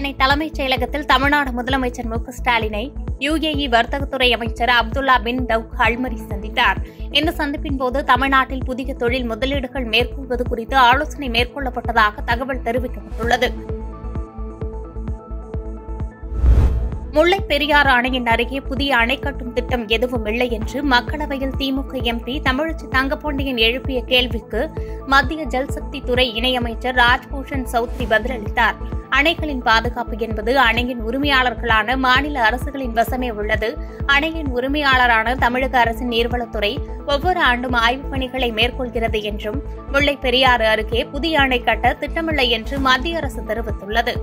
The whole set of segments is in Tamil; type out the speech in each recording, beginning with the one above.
சென்னை தலைமைச் செயலகத்தில் தமிழ்நாடு முதலமைச்சர் மு க ஸ்டாலினை யுஏஇ வர்த்தகத்துறை அமைச்சர் அப்துல்லா பின் தவுக் அல்மரி சந்தித்தார் இந்த சந்திப்பின் போது தமிழ்நாட்டில் புதிய தொழில் முதலீடுகள் மேற்கொள்வது குறித்து ஆலோசனை மேற்கொள்ளப்பட்டதாக தகவல் தெரிவிக்கப்பட்டுள்ளது முல்லைப் பெரியாறு அணையின் அருகே புதிய அணை கட்டும் திட்டம் எதுவும் இல்லை என்று மக்களவையில் திமுக எம்பி தமிழச்சி தங்கப்பாண்டியன் எழுப்பிய கேள்விக்கு மத்திய ஜல்சக்தி துறை இணையமைச்சர் ராஜ்பூஷன் சௌத்ரி பதிலளித்தார் அணைகளின் பாதுகாப்பு என்பது அணையின் உரிமையாளர்களான மாநில அரசுகளின் வசமே உள்ளது அணையின் உரிமையாளரான தமிழக அரசின் நீர்வளத்துறை ஒவ்வொரு ஆண்டும் ஆய்வுப் பணிகளை மேற்கொள்கிறது என்றும் முல்லைப் பெரியாறு அருகே புதிய அணை கட்ட திட்டமில்லை என்று மத்திய அரசு தெரிவித்துள்ளது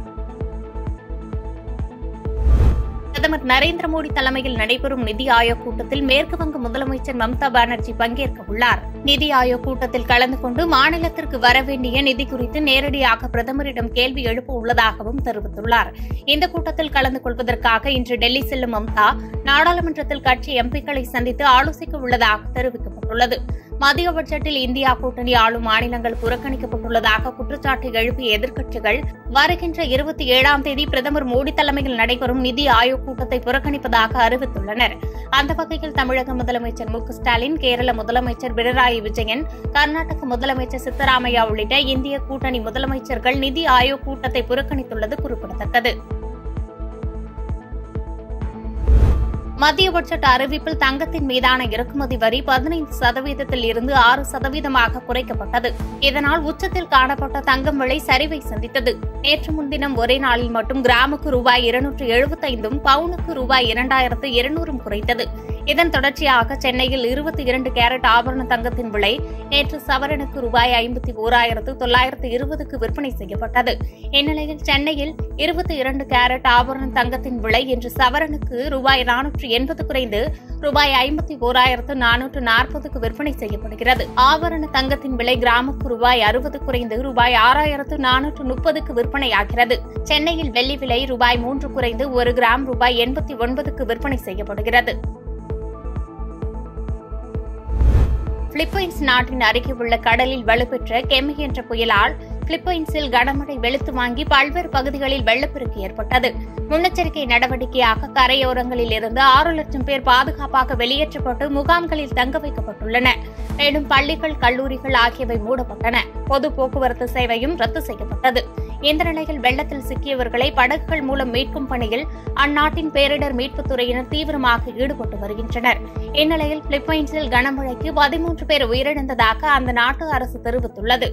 பிரதமர் நரேந்திர மோடி தலைமையில் நடைபெறும் நிதி ஆயோக் கூட்டத்தில் மேற்குவங்க முதலமைச்சர் மம்தா பானர்ஜி பங்கேற்க உள்ளார் நிதி ஆயோக் கூட்டத்தில் கலந்து கொண்டு மாநிலத்திற்கு வரவேண்டிய நிதி குறித்து நேரடியாக பிரதமரிடம் கேள்வி எழுப்ப உள்ளதாகவும் தெரிவித்துள்ளார் இந்த கூட்டத்தில் கலந்து கொள்வதற்காக இன்று டெல்லி செல்லும் மம்தா நாடாளுமன்றத்தில் கட்சி எம்பிக்களை சந்தித்து ஆலோசிக்க உள்ளதாக தெரிவிக்கப்பட்டுள்ளது மத்திய பட்ஜெட்டில் இந்தியா கூட்டணி ஆளும் மாநிலங்கள் புறக்கணிக்கப்பட்டுள்ளதாக குற்றச்சாட்டு எழுப்பிய எதிர்க்கட்சிகள் வருகின்ற இருபத்தி ஏழாம் தேதி பிரதமர் மோடி தலைமையில் நடைபெறும் நிதி ஆயோக் கூட்டத்தை புறக்கணிப்பதாக அறிவித்துள்ளனர் அந்த வகையில் தமிழக முதலமைச்சர் மு க ஸ்டாலின் கேரள முதலமைச்சர் பினராயி விஜயன் கர்நாடக முதலமைச்சர் சித்தராமையா உள்ளிட்ட இந்திய கூட்டணி முதலமைச்சர்கள் நிதி ஆயோக் கூட்டத்தை புறக்கணித்துள்ளது குறிப்பிடத்தக்கது மத்திய பட்ஜெட் அறிவிப்பில் தங்கத்தின் மீதான இறக்குமதி வரி பதினைந்து சதவீதத்தில் இருந்து ஆறு சதவீதமாக குறைக்கப்பட்டது இதனால் உச்சத்தில் காணப்பட்ட தங்கம் விலை சரிவை சந்தித்தது நேற்று முன்தினம் ஒரே நாளில் மட்டும் கிராமுக்கு ரூபாய் இருநூற்று எழுபத்தைந்தும் பவுனுக்கு ரூபாய் இரண்டாயிரத்து இருநூறும் குறைத்தது இதன் தொடர்ச்சியாக சென்னையில் இருபத்தி இரண்டு கேரட் ஆபரண தங்கத்தின் விலை நேற்று சவரனுக்கு ரூபாய் ஐம்பத்தி ஓராயிரத்து தொள்ளாயிரத்து இருபதுக்கு விற்பனை செய்யப்பட்டது இந்நிலையில் சென்னையில் இருபத்தி இரண்டு கேரட் ஆபரண தங்கத்தின் விலை இன்று சவரனுக்கு ரூபாய் நானூற்று எண்பது குறைந்து ரூபாய் ஐம்பத்தி ஓராயிரத்து நானூற்று நாற்பதுக்கு விற்பனை செய்யப்படுகிறது ஆபரண தங்கத்தின் விலை கிராமுக்கு ரூபாய் அறுபது குறைந்து ரூபாய் ஆறாயிரத்து நானூற்று முப்பதுக்கு விற்பனையாகிறது சென்னையில் வெள்ளி விலை ரூபாய் மூன்று குறைந்து ஒரு கிராம் ரூபாய் எண்பத்தி ஒன்பதுக்கு விற்பனை செய்யப்படுகிறது பிலிப்பைன்ஸ் நாட்டின் அருகே உள்ள கடலில் வலுப்பெற்ற கெமி என்ற புயலால் பிலிப்பைன்ஸில் கனமழை வெளுத்து வாங்கி பல்வேறு பகுதிகளில் வெள்ளப்பெருக்கு ஏற்பட்டது முன்னெச்சரிக்கை நடவடிக்கையாக கரையோரங்களில் இருந்து ஆறு லட்சம் பேர் பாதுகாப்பாக வெளியேற்றப்பட்டு முகாம்களில் தங்க வைக்கப்பட்டுள்ளனர் மேலும் பள்ளிகள் கல்லூரிகள் ஆகியவை மூடப்பட்டன பொது போக்குவரத்து சேவையும் ரத்து செய்யப்பட்டது இந்த நிலையில் வெள்ளத்தில் சிக்கியவர்களை படகுகள் மூலம் மீட்கும் பணியில் அந்நாட்டின் பேரிடர் மீட்புத் துறையினர் தீவிரமாக ஈடுபட்டு வருகின்றனர் இந்நிலையில் பிலிப்பைன்ஸில் கனமழைக்கு பதிமூன்று பேர் உயிரிழந்ததாக அந்த நாட்டு அரசு தெரிவித்துள்ளது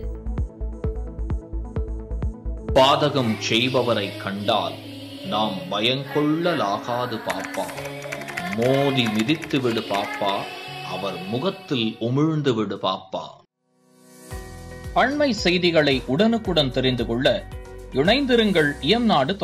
பாதகம் செய்பவரை கண்டால் நாம் பயங்கொள்ளலாகாது பாப்பா மோதி மிதித்து விடு பாப்பா அவர் முகத்தில் உமிழ்ந்து விடு பாப்பா அண்மை செய்திகளை உடனுக்குடன் தெரிந்து கொள்ள இணைந்திருங்கள் இயம்நாடு